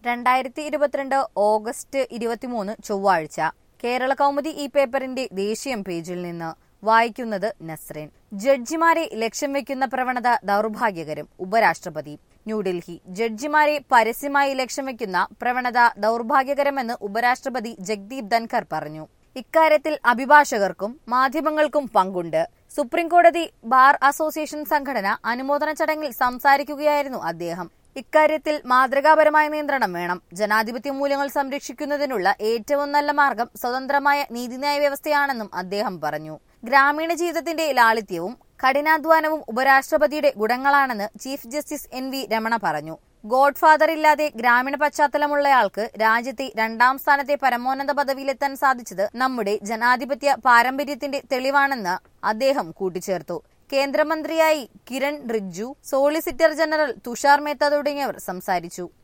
രണ്ടായിരത്തി ഇരുപത്തിരണ്ട് ഓഗസ്റ്റ് ഇരുപത്തിമൂന്ന് ചൊവ്വാഴ്ച കേരള കൗമുദി ഈ പേപ്പറിന്റെ ദേശീയം പേജിൽ നിന്ന് വായിക്കുന്നത് നസ്രീൻ ജഡ്ജിമാരെ ലക്ഷ്യം വെക്കുന്ന പ്രവണത ദൗർഭാഗ്യകരം ഉപരാഷ്ട്രപതി ന്യൂഡൽഹി ജഡ്ജിമാരെ പരസ്യമായി ലക്ഷ്യം വെക്കുന്ന പ്രവണത ദൗർഭാഗ്യകരമെന്ന് ഉപരാഷ്ട്രപതി ജഗ്ദീപ് ധൻഖർ പറഞ്ഞു ഇക്കാര്യത്തിൽ അഭിഭാഷകർക്കും മാധ്യമങ്ങൾക്കും പങ്കുണ്ട് സുപ്രീംകോടതി ബാർ അസോസിയേഷൻ സംഘടന അനുമോദന ചടങ്ങിൽ സംസാരിക്കുകയായിരുന്നു അദ്ദേഹം ഇക്കാര്യത്തിൽ മാതൃകാപരമായ നിയന്ത്രണം വേണം ജനാധിപത്യ മൂല്യങ്ങൾ സംരക്ഷിക്കുന്നതിനുള്ള ഏറ്റവും നല്ല മാർഗം സ്വതന്ത്രമായ നീതിന്യായ വ്യവസ്ഥയാണെന്നും അദ്ദേഹം പറഞ്ഞു ഗ്രാമീണ ജീവിതത്തിന്റെ ലാളിത്യവും കഠിനാധ്വാനവും ഉപരാഷ്ട്രപതിയുടെ ഗുണങ്ങളാണെന്ന് chief justice N V Ramana പറഞ്ഞു ഗോഡ് ഫാദർ ഇല്ലാതെ ഗ്രാമീണ പശ്ചാത്തലമുള്ളയാൾക്ക് രാജ്യത്തെ രണ്ടാം സ്ഥാനത്തെ പരമോന്നത പദവിയിലെത്താൻ സാധിച്ചത് നമ്മുടെ ജനാധിപത്യ പാരമ്പര്യത്തിന്റെ തെളിവാണെന്ന് അദ്ദേഹം കൂട്ടിച്ചേർത്തു കേന്ദ്രമന്ത്രിയായി കിരൺ റിജ്ജു സോളിസിറ്റർ ജനറൽ തുഷാർ മേത്ത തുടങ്ങിയവർ സംസാരിച്ചു